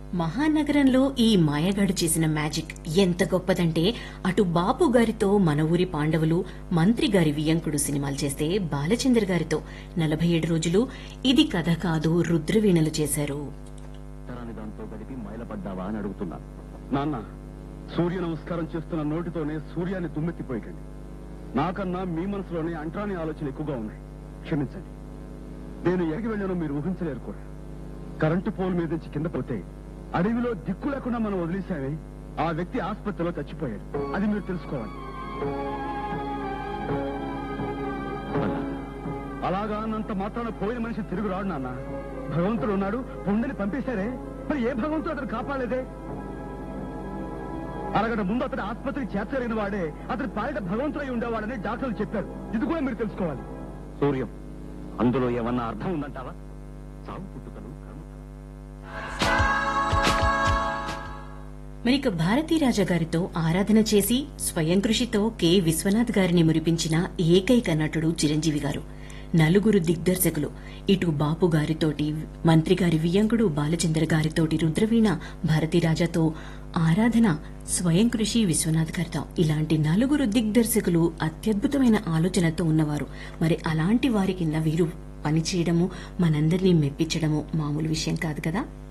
మహానగరంలో ఈ మాయగాడు చేసిన మ్యాజిక్ ఎంత గొప్పదంటే అటు బాపు గారితో మన ఊరి పాండవులు మంత్రి గారి వియంకుడు సినిమాలు చేస్తే బాలచంద్ర గారితో నలభై ఏడు రోజులు ఇది కథ కాదు రుద్రవీణలు చేశారు తరాని దాంతో గడిపి మైలపడ్డావా అని అడుగుతున్నాను నాన్న సూర్య నమస్కారం చేస్తున్న నోటితోనే సూర్యాన్ని దుమ్మెత్తిపోయకండి నాకన్నా మీ మనసులోనే అంటరాని ఆలోచనలు ఎక్కువగా ఉన్నాయి క్షమించండి నేను ఎగిరి వెళ్ళానో మీరు ఊహించలేరు కూడా కరెంటు పోల్ మీద నుంచి కింద పోతే అడవిలో దిక్కు లేకుండా మనం వదిలేశామే ఆ వ్యక్తి ఆసుపత్రిలో చచ్చిపోయాడు అది మీరు తెలుసుకోవాలి అలాగా అన్నంత మాత్రాన పోయిన మనిషి తిరుగు రాడు నాన్న భగవంతుడు ఉన్నాడు పుండని పంపేశారే మరి ఏ భగవంతుడు అతను కాపాడలేదే అరగట ముందు అతను ఆసుపత్రికి చేర్చలేని వాడే అతని పాలిట భగవంతుడై ఉండేవాడని డాక్టర్లు చెప్పారు ఇది కూడా మీరు తెలుసుకోవాలి సూర్యం అందులో ఏమన్నా అర్థం ఉందంటావా సాగు పుట్టుకలు మరిక భారతీరాజా గారితో ఆరాధన చేసి స్వయం కృషితో కె విశ్వనాథ్ గారిని మురిపించిన ఏకైక నటుడు చిరంజీవి గారు నలుగురు దిగ్దర్శకులు ఇటు బాపు గారితోటి మంత్రి గారి వియంకుడు బాలచంద్ర గారితోటి రుద్రవీణ భారతీరాజాతో ఆరాధన స్వయం కృషి విశ్వనాథ్ గారితో ఇలాంటి నలుగురు దిగ్దర్శకులు అత్యద్భుతమైన ఆలోచనతో ఉన్నవారు మరి అలాంటి వారి కింద వీరు పనిచేయడము మనందరినీ మెప్పించడము మామూలు విషయం కాదు కదా